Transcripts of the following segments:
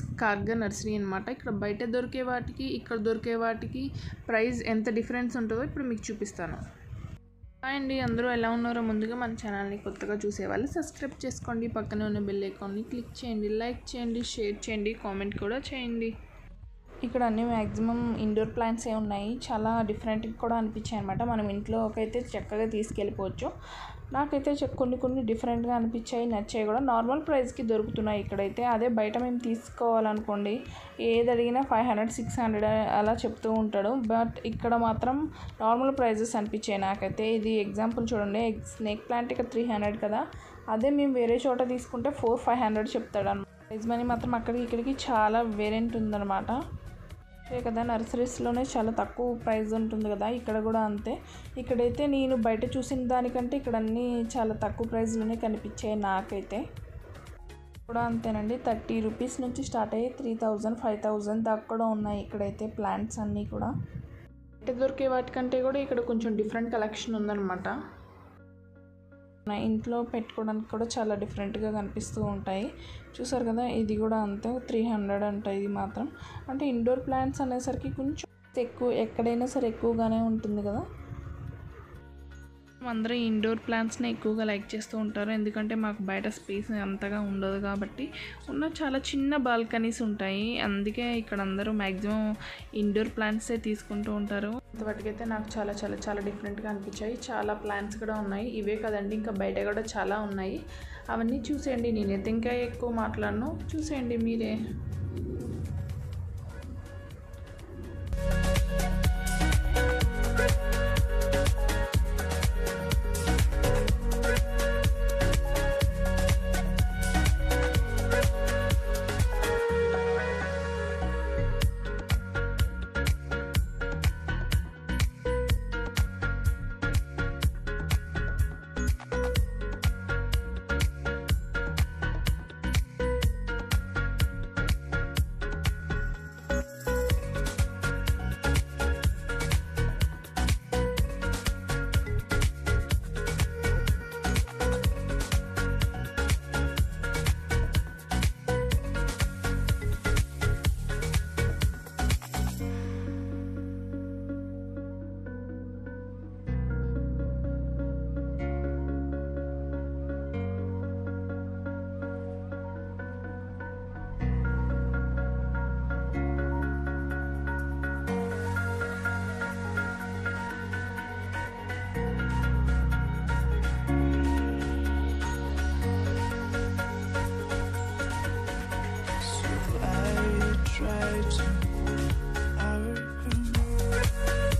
కాగ్గా nursery అనమాట ఇక్కడ బయట దొరికే వాటికి ఇక్కడ దొరికే వాటికి ప్రైస్ ఎంత డిఫరెన్స్ ఉంటుందో ఇప్పుడు మీకు చూపిస్తాను హాయ్ అండి అందరూ ఎలా ఉన్నారో ముందుగా మన ఛానల్ని కొత్తగా చూసేవాళ్ళు సబ్స్క్రైబ్ చేసుకోండి పక్కనే ఉన్న బెల్ ఐకాన్ని క్లిక్ చేయండి లైక్ చేయండి షేర్ చేయండి కామెంట్ కూడా చేయండి ఇక్కడ అన్ని మ్యాక్సిమం ఇండోర్ ప్లాంట్స్ ఏ ఉన్నాయి చాలా డిఫరెంట్గా కూడా అనిపించాయి అనమాట మనం ఇంట్లోకి అయితే చక్కగా తీసుకెళ్ళిపోవచ్చు నాకైతే చె- కొన్ని కొన్ని డిఫరెంట్గా అనిపించాయి నచ్చాయి కూడా నార్మల్ ప్రైస్కి దొరుకుతున్నాయి ఇక్కడైతే అదే బయట మేము తీసుకోవాలనుకోండి ఏది అడిగినా ఫైవ్ హండ్రెడ్ సిక్స్ హండ్రెడ్ అలా చెప్తూ ఉంటాడు బట్ ఇక్కడ మాత్రం నార్మల్ ప్రైజెస్ అనిపించాయి నాకైతే ఇది ఎగ్జాంపుల్ చూడండి స్నేక్ ప్లాంట్ ఇక్కడ త్రీ హండ్రెడ్ కదా అదే మేము వేరే చోట తీసుకుంటే ఫోర్ ఫైవ్ హండ్రెడ్ చెప్తాడు అనమాట ప్రైజ్ మనీ మాత్రం అక్కడికి ఇక్కడికి చాలా వేరియంట్ ఉందన్నమాట అంతే కదా నర్సరీస్లోనే చాలా తక్కువ ప్రైస్ ఉంటుంది కదా ఇక్కడ కూడా అంతే ఇక్కడైతే నేను బయట చూసిన దానికంటే ఇక్కడ అన్నీ చాలా తక్కువ ప్రైస్లోనే కనిపించాయి నాకైతే కూడా అంతేనండి థర్టీ రూపీస్ నుంచి స్టార్ట్ అయ్యి త్రీ థౌజండ్ ఫైవ్ థౌజండ్ దాకా కూడా ఉన్నాయి ఇక్కడైతే ప్లాంట్స్ అన్నీ కూడా బయట దొరికే వాటికంటే కూడా ఇక్కడ కొంచెం డిఫరెంట్ కలెక్షన్ ఉందన్నమాట మన ఇంట్లో పెట్టుకోవడానికి కూడా చాలా డిఫరెంట్గా కనిపిస్తూ ఉంటాయి చూసారు కదా ఇది కూడా అంతే త్రీ హండ్రెడ్ అంట ఇది మాత్రం అంటే ఇండోర్ ప్లాంట్స్ అనేసరికి కొంచెం ఎక్కువ ఎక్కడైనా సరే ఎక్కువగానే ఉంటుంది కదా అందరూ ఇండోర్ ప్లాంట్స్ని ఎక్కువగా లైక్ చేస్తూ ఉంటారు ఎందుకంటే మాకు బయట స్పేస్ అంతగా ఉండదు కాబట్టి ఉన్న చాలా చిన్న బాల్కనీస్ ఉంటాయి అందుకే ఇక్కడ అందరూ మ్యాక్సిమం ఇండోర్ ప్లాంట్సే తీసుకుంటూ ఉంటారు ఇంతవరకైతే నాకు చాలా చాలా చాలా డిఫరెంట్గా అనిపించాయి చాలా ప్లాంట్స్ కూడా ఉన్నాయి ఇవే కదండి ఇంకా బయట కూడా చాలా ఉన్నాయి అవన్నీ చూసేయండి నేనైతే ఇంకా ఎక్కువ మాట్లాడను చూసేయండి మీరే So I try to overcome.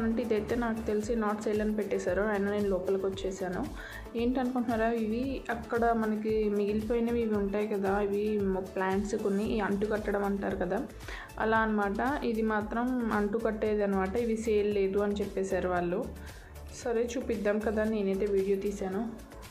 చూపిస్తానంటే ఇదైతే నాకు తెలిసి నాట్ సేల్ అని పెట్టేశారు అయినా నేను లోపలికి వచ్చేసాను ఏంటనుకుంటున్నారా ఇవి అక్కడ మనకి మిగిలిపోయినవి ఇవి ఉంటాయి కదా ఇవి ప్లాంట్స్ కొన్ని ఈ అంటు కట్టడం అంటారు కదా అలా అనమాట ఇది మాత్రం అంటు కట్టేది అనమాట ఇవి సేల్ లేదు అని చెప్పేశారు వాళ్ళు సరే చూపిద్దాం కదా నేనైతే వీడియో తీశాను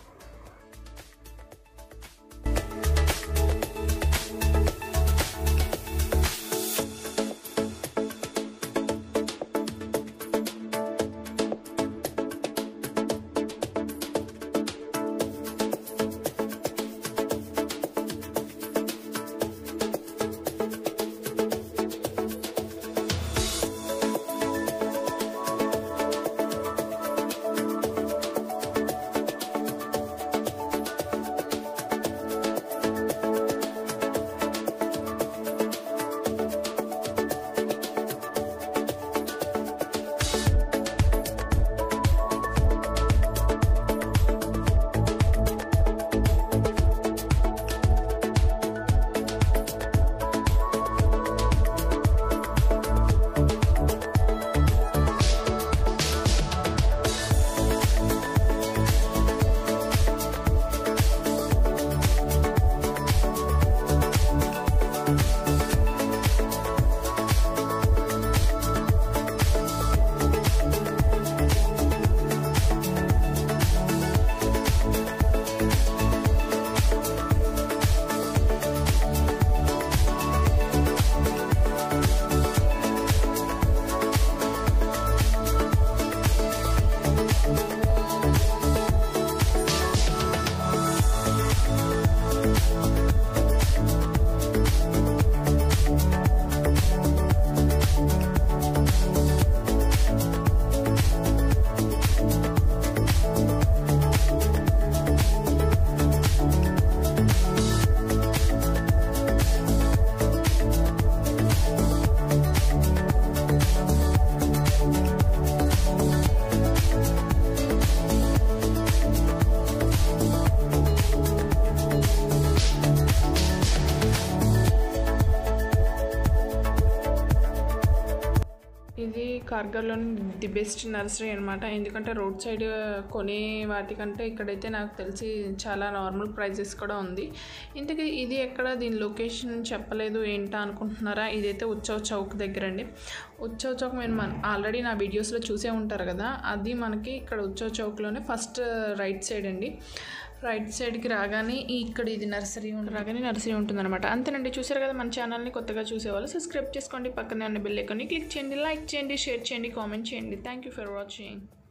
ఇది కార్గర్లోని ది బెస్ట్ నర్సరీ అనమాట ఎందుకంటే రోడ్ సైడ్ కొనే వాటికంటే ఇక్కడైతే నాకు తెలిసి చాలా నార్మల్ ప్రైజెస్ కూడా ఉంది ఇంతకీ ఇది ఎక్కడ దీని లొకేషన్ చెప్పలేదు ఏంటా అనుకుంటున్నారా ఇదైతే ఉత్సవ్ చౌక్ దగ్గర అండి ఉత్సవ్ చౌక్ మీరు మన ఆల్రెడీ నా వీడియోస్లో చూసే ఉంటారు కదా అది మనకి ఇక్కడ ఉత్సవ్ చౌక్లోనే ఫస్ట్ రైట్ సైడ్ అండి రైట్ సైడ్కి రాగానే ఈ ఇక్కడ ఇది నర్సరీ ఉంటుంది రాగానే నర్సరీ ఉంటుందన్నమాట అంతేనండి చూసారు కదా మన ఛానల్ని కొత్తగా చూసేవాళ్ళు సబ్స్క్రైబ్ చేసుకోండి పక్కనే ఉన్న బెల్ ఐకాన్ని క్లిక్ చేయండి లైక్ చేయండి షేర్ చేయండి కామెంట్ చేయండి థ్యాంక్ యూ ఫర్ వాచింగ్